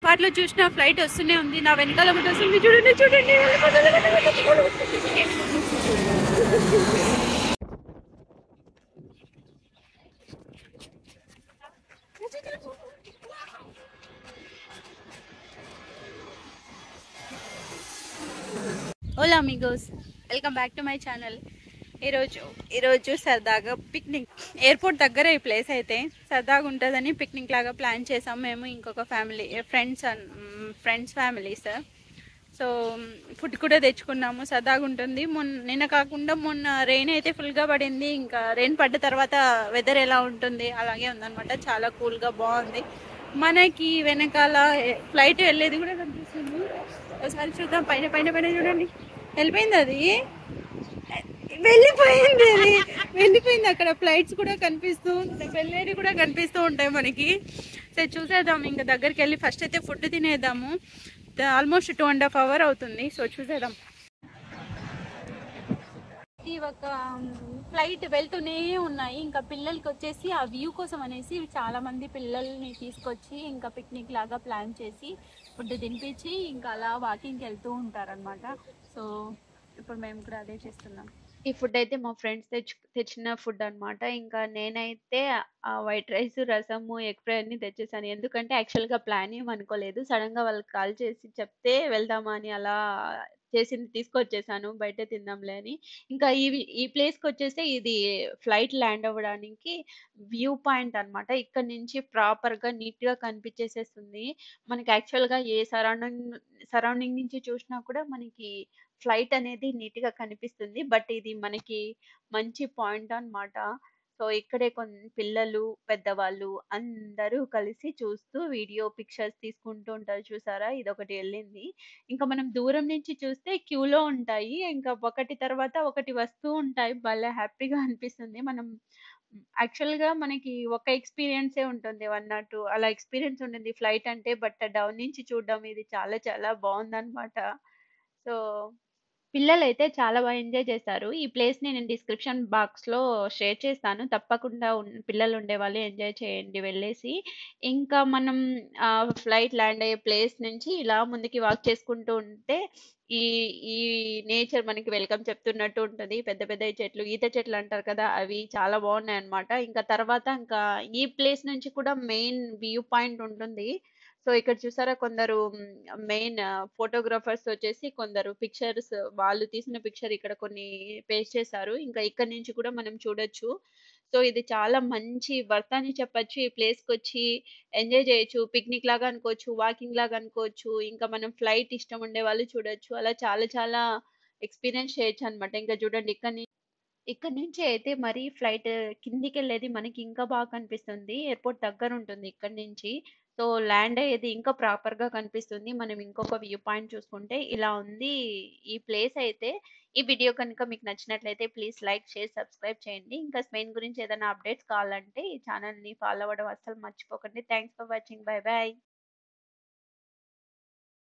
పాటలో చూసిన ఫ్లైట్ వస్తూనే ఉంది నా వెనకాల ఒకటి వస్తుంది చూడండి చూడండి hola amigos welcome back to my channel ఈరోజు ఈరోజు సరదాగా పిక్నిక్ ఎయిర్పోర్ట్ దగ్గర ఈ ప్లేస్ అయితే సరదాగా ఉంటుందని పిక్నిక్ లాగా ప్లాన్ చేసాం మేము ఇంకొక family friends friends families so food కూడా తెచ్చుకున్నాము సరదాగా ఉంటుంది మొన్న నిన్న కాకుండా మొన్న రెయిన్ అయితే ఫుల్గా పడింది ఇంకా రెయిన్ పడ్డ తర్వాత వెదర్ ఎలా ఉంటుంది అలాగే ఉందన్నమాట చాలా కూల్గా బాగుంది మనకి వెనకాల ఫ్లైట్ వెళ్ళేది కూడా కనిపిస్తుంది ఒకసారి చూద్దాం పైన పైన పైన చూడండి వెళ్ళిపోయింది అది వెళ్ళిపోయింది అది వెళ్ళిపోయింది అక్కడ ఫ్లైట్స్ కూడా కనిపిస్తూ ఉంటాయి వెళ్ళేది కూడా కనిపిస్తూ ఉంటాయి మనకి సో చూసేద్దాం ఇంకా దగ్గరికి వెళ్ళి ఫస్ట్ అయితే ఫుడ్ తినేద్దాము almost two and half hour అవుతుంది సో చూసేద్దాం ఈ ఒక ఫ్లైట్ వెళ్తూనే ఉన్నాయి ఇంకా పిల్లలకి వచ్చేసి ఆ వ్యూ కోసం అనేసి చాలా మంది పిల్లల్ని తీసుకొచ్చి ఇంకా పిక్నిక్ లాగా ప్లాన్ చేసి ఫుడ్ తినిపించి ఇంకా అలా వాకింగ్కి వెళ్తూ ఉంటారనమాట సో ఇప్పుడు మేము కూడా అదే చేస్తున్నాం ఈ ఫుడ్ అయితే మా ఫ్రెండ్స్ తెచ్చు తెచ్చిన ఫుడ్ అన్నమాట ఇంకా నేనైతే ఆ white rice rasam egg fry అన్ని తెచ్చేసాను ఎందుకంటే యాక్చువల్గా ప్లాన్ ఏం అనుకోలేదు సడన్ గా వాళ్ళకి కాల్ చేసి చెప్తే వెళ్దామా అని అలా చేసింది తీసుకొచ్చేసాను బయట తిందాంలే అని ఇంకా ఈ ఈ ప్లేస్కి వచ్చేసి ఇది ఫ్లైట్ ల్యాండ్ అవ్వడానికి వ్యూ పాయింట్ అన్నమాట ఇక్కడ నుంచి ప్రాపర్ గా నీట్ గా కనిపించేసేస్తుంది మనకి యాక్చువల్ గా ఏ సరౌండింగ్ సరౌండింగ్ నుంచి చూసినా కూడా మనకి ఫ్లైట్ అనేది నీట్ గా కనిపిస్తుంది బట్ ఇది మనకి మంచి పాయింట్ అన్నమాట సో ఇక్కడే కొన్ని పిల్లలు పెద్దవాళ్ళు అందరూ కలిసి చూస్తూ వీడియో పిక్చర్స్ తీసుకుంటూ ఉంటారు చూసారా ఇది ఒకటి వెళ్ళింది ఇంకా మనం దూరం నుంచి చూస్తే క్యూలో ఉంటాయి ఇంకా ఒకటి తర్వాత ఒకటి వస్తూ ఉంటాయి భలే హ్యాపీగా అనిపిస్తుంది మనం యాక్చువల్ గా మనకి ఒక ఎక్స్పీరియన్సే ఉంటుంది వన్ నాట్ టూ అలా ఎక్స్పీరియన్స్ ఉంటుంది ఫ్లైట్ అంటే బట్ డౌన్ నుంచి చూడడం ఇది చాలా చాలా బాగుందన్నమాట సో పిల్లలైతే చాలా బాగా ఎంజాయ్ చేశారు ఈ ప్లేస్ ని నేను డిస్క్రిప్షన్ బాక్స్ లో షేర్ చేస్తాను తప్పకుండా ఉన్- పిల్లలు ఉండే వాళ్ళు ఎంజాయ్ చేయండి వెళ్ళేసి ఇంకా మనం ఫ్లైట్ ల్యాండ్ అయ్యే ప్లేస్ నుంచి ఇలా ముందుకి వాక్ చేసుకుంటూ ఉంటే ఈ ఈ నేచర్ మనకి వెల్కమ్ చెప్తున్నట్టు ఉంటుంది పెద్ద పెద్ద చెట్లు ఈత చెట్లు అంటారు కదా అవి చాలా బాగున్నాయి అన్నమాట ఇంకా తర్వాత ఇంకా ఈ ప్లేస్ నుంచి కూడా మెయిన్ వ్యూ పాయింట్ ఉంటుంది సో ఇక్కడ చూసారా కొందరు మెయిన్ ఫోటోగ్రాఫర్స్ వచ్చేసి కొందరు పిక్చర్స్ వాళ్ళు తీసిన పిక్చర్ ఇక్కడ కొన్ని పేస్ట్ చేశారు ఇంకా ఇక్కడ నుంచి కూడా మనం చూడొచ్చు సో ఇది చాలా మంచి వర్త్ అని చెప్పొచ్చు ఈ ప్లేస్ కి వచ్చి ఎంజాయ్ చేయొచ్చు పిక్నిక్ లాగా అనుకోవచ్చు వాకింగ్ లాగా అనుకోవచ్చు ఇంకా మనం ఫ్లైట్ ఇష్టం ఉండే వాళ్ళు చూడొచ్చు అలా చాలా చాలా ఎక్స్పీరియన్స్ చేయొచ్చు అన్నమాట ఇంకా చూడండి ఇక్కడ నుంచి ఇక్కడ నుంచి అయితే మరి ఫ్లైట్ కిందికి వెళ్ళేది మనకి ఇంకా బాగా కనిపిస్తుంది ఎయిర్పోర్ట్ దగ్గర ఉంటుంది ఇక్కడ నుంచి సో ల్యాండ్ అయ్యేది ఇంకా ప్రాపర్ గా కనిపిస్తుంది మనం ఇంకొక వ్యూ పాయింట్ చూసుకుంటే ఇలా ఉంది ఈ ప్లేస్ అయితే ఈ వీడియో కనుక మీకు నచ్చినట్లయితే ప్లీజ్ లైక్ షేర్ సబ్స్క్రైబ్ చేయండి ఇంకా స్పెయిన్ గురించి ఏదైనా అప్డేట్స్ కావాలంటే ఈ ఛానల్ ని ఫాలో అవ్వడం అస్సలు మర్చిపోకండి thanks for watching bye bye